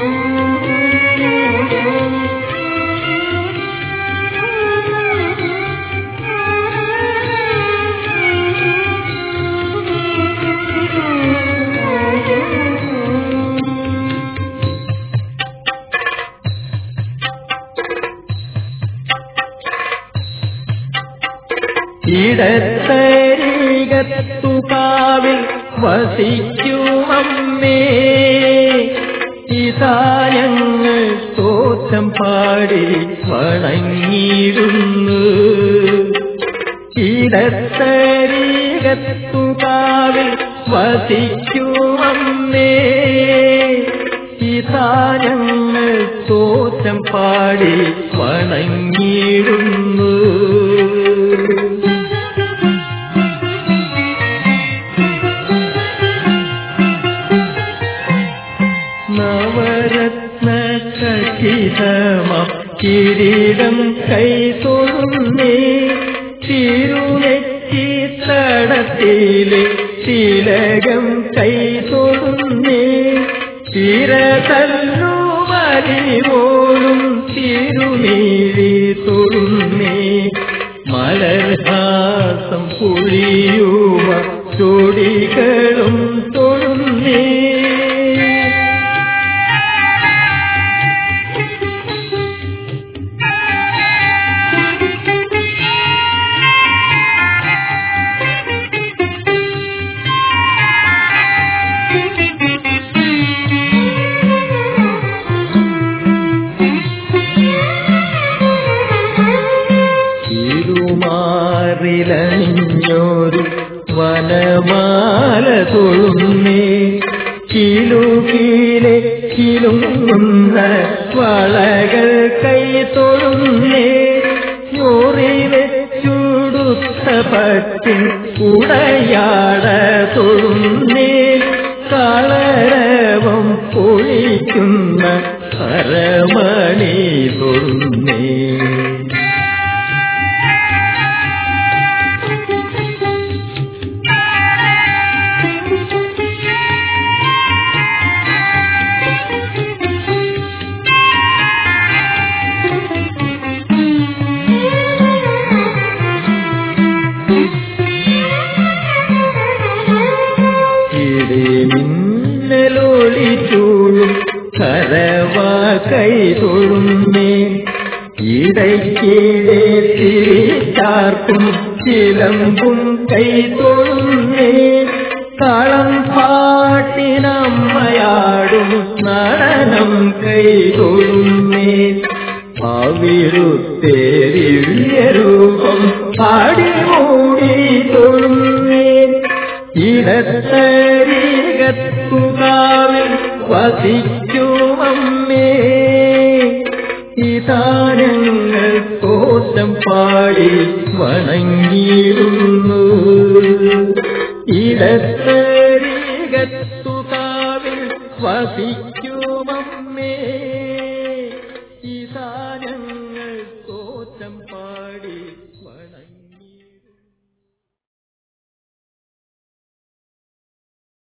ഇടത്തരീകത്തുകാവിൽ വസിക്കുമമ്മേ ഇതായങ്ങൾ തോറ്റം പാടി വണങ്ങിയിരുന്നു ഇടത്തരീകത്തുകാവിൽ വസിക്കുമമ്മേ ഇതായങ്ങൾ തോറ്റം പാടി വണങ്ങിയിരുന്നു നവരത്ന കശിതമ കിരീടം കൈതൊഴുന്നേ തിരുനെറ്റി തടത്തിലെ തിലകം കൈതൊഴുന്നേ തിരതല്ലു വലിവോളും തിരുനീഴി തൊഴുന്നേ മലർഹാസം പുളിയുവ ചൊടികളും തൊഴുന്നേ തിരുമാറിലണിഞ്ഞൊരു വനമാല തൊഴുന്നേ കിലുകിലെ കിലുങ്ങുന്ന വളകൾ കൈ തൊഴുന്നേ ചോറി വെച്ചുടുത്ത പറ്റി ഉടയാട തൊഴുന്നേ കളരവം പൊളിക്കുന്ന അരമണി തൊഴുന്നേ ഇടിമിന്നലൊളിച്ചൂഴും കരവാ കൈ തൊഴുന്നേ ഇടയ്ക്കിടെ തിരിച്ചാർക്കും ചിലമ്പും കൈ തൊഴുന്നേ കളം പാട്ടിനമ്മയാടും നടനം കൈ തൊഴുന്നേ അവിരുത്തേരിവ്യരൂപം പാടി മൂടി തൊഴുന്നേ ഇടത്തരീകത്തുകാവിൽ വസിക്കുമമ്മേ ഇതാരങ്ങൾ തോറ്റം പാടി വണങ്ങിയിരുന്നു ഇടത്തരീകത്തുകാവിൽ വസിക്കും